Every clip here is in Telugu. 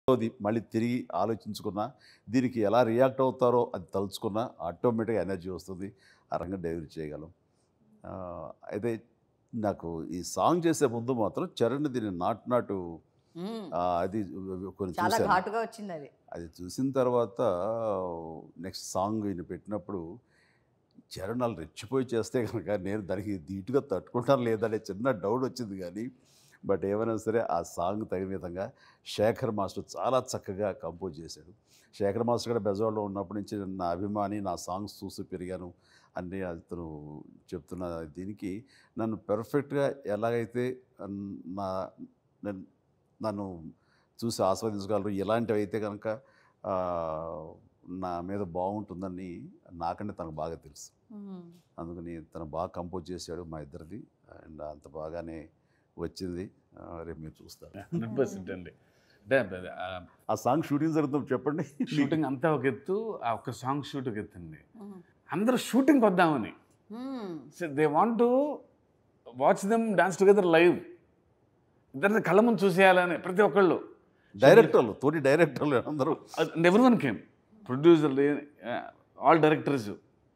అది మళ్ళీ తిరిగి ఆలోచించుకున్నా దీనికి ఎలా రియాక్ట్ అవుతారో అది తలుచుకున్నా ఆటోమేటిక్గా ఎనర్జీ వస్తుంది ఆ రంగం డెలివరీ చేయగలం ఆ, అయితే నాకు ఈ సాంగ్ చేసే ముందు మాత్రం చరణ్ దీన్ని నాటు నాటు మ్మ్. ఆ, అది కొన్ని చాలా చూశాను ఘాటుగా వచ్చింది అది అది చూసిన తర్వాత నెక్స్ట్ సాంగ్ ఈయన పెట్టినప్పుడు చరణాలు రెచ్చిపోయి చేస్తే కనుక నేను దానికి ధీటుగా తట్టుకుంటాను లేదనే చిన్న డౌట్ వచ్చింది కానీ బట్ ఏమైనా సరే ఆ సాంగ్ తగిన విధంగా శేఖర్ మాస్టర్ చాలా చక్కగా కంపోజ్ చేశాడు శేఖర్ మాస్టర్ కూడా బెజవాడలో ఉన్నప్పటి నుంచి నా అభిమాని నా సాంగ్స్ చూసి పెరిగాను అని అతను చెప్తున్న దీనికి నన్ను పెర్ఫెక్ట్గా ఎలాగైతే అన్- నా నన్ను- నన్ను చూసి ఆస్వాదించగలరు ఇలాంటివి అయితే కనుక ఆ, నా మీద బాగుంటుందని నాకంటే తనకు బాగా తెలుసు మ్మ్. అందుకని తను బాగా కంపోజ్ చేశాడు మా ఇద్దరిది అండ్ అంత బాగానే వచ్చింది ఆ, రేపు మీరు చూస్తారు హండ్రెడ్ పర్సెంట్ అండి అంటే ఆ సాంగ్ షూటింగ్ జరుగుతుంది చెప్పండి షూటింగ్ అంతా ఒక ఎత్తు ఆ ఒక్క సాంగ్ షూట్ ఒక ఎత్తండి మ్మ్. అందరూ షూటింగ్ వద్దామని మ్మ్. They want to watch them dance together live ఇద్దరిని కళ్ళ ముందు చూసేయాలని ప్రతి ఒక్కళ్ళు డైరెక్టర్లు తోటి డైరెక్టర్లు అందరూ ఎవరి వన్ కేమ్ ప్రొడ్యూసర్లు ఆల్ డైరెక్టర్స్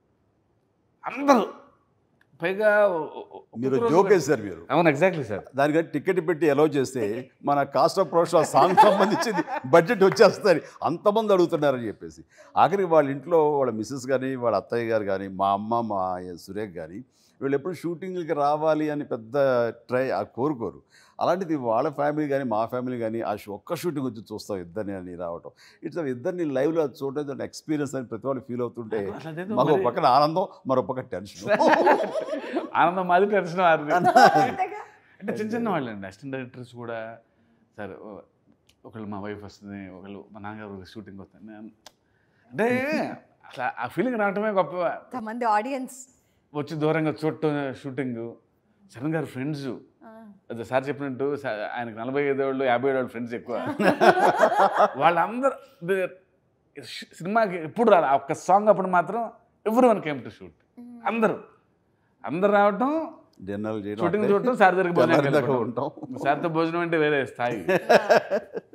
అందరూ పైగా మీరు జోక్ వేశారు మీరు అవును ఎగ్జాక్ట్లీ సార్ దానికంటే టికెట్ పెట్టి అలౌ చేస్తే మన కాస్ట్ ఆఫ్ ప్రొడక్షన్ ఆ సాంగ్ సంబంధించింది బడ్జెట్ వచ్చేస్తుంది అంతమంది అడుగుతున్నారని చెప్పేసి ఆఖరికి వాళ్ళ ఇంట్లో వాళ్ళ మిస్సెస్ కానీ వాళ్ళ అత్తయ్య గారు కానీ మా అమ్మ మా సురేఖ్ కానీ వీళ్ళు ఎప్పుడు షూటింగ్కి రావాలి అని పెద్ద ట్రై ఆ కోరుకోరు అలాంటిది వాళ్ళ ఫ్యామిలీ కానీ మా ఫ్యామిలీ కానీ ఆ షో- ఒక్క షూటింగ్ వచ్చి చూస్తాం ఇద్దరిని అని రావటం ఇట్లా ఇద్దరిని లైవ్లో చూడటం ఎక్స్పీరియన్స్ అని ప్రతి వాళ్ళు ఫీల్ అవుతుంటే అసలు అదేదో మాకు ఒక మరి- పక్కన ఆనందం మరో పక్కన టెన్షన్ ఆనందం మాది టెన్షన్ మాది అంతేగా? అంటే చిన్న చిన్న వాళ్ళు అండి అసిస్టెంట్ డైరెక్టర్స్ కూడా సార్ ఓ- ఒకళ్ళు మా వైఫ్ వస్తుంది ఒకళ్ళు మా నాన్నగారు షూటింగ్ వస్తుంది నేను- అంటే అసలు ఆ ఫీలింగ్ రావటమే గొప్ప ఇంతమంది ఆడియన్స్ వచ్చి దూరంగా చూడటం షూటింగ్ చరణ్ గారు ఫ్రెండ్స్ అదే సార్ చెప్పినట్టు సా- ఆయనకు నలభై ఐదు వాళ్ళు యాభై ఏడు వాళ్ళు ఫ్రెండ్స్ ఎక్కువ వాళ్ళందరూ దే- సినిమాకి ఎప్పుడు రాదు ఆ ఒక్క సాంగ్ అప్పుడు మాత్రం ఎవరి వన్ కేమ్ టు షూట్ అందరూ అందరు రావటం డిన్నర్లు చేయడం షూటింగ్ అట్లే. చూడటం సార్ దగ్గర భోజనం తెల్లారి దాకా వెళ్ళిపోవటం. ఉంటాం సార్తో భోజనం అంటే వేరే స్థాయి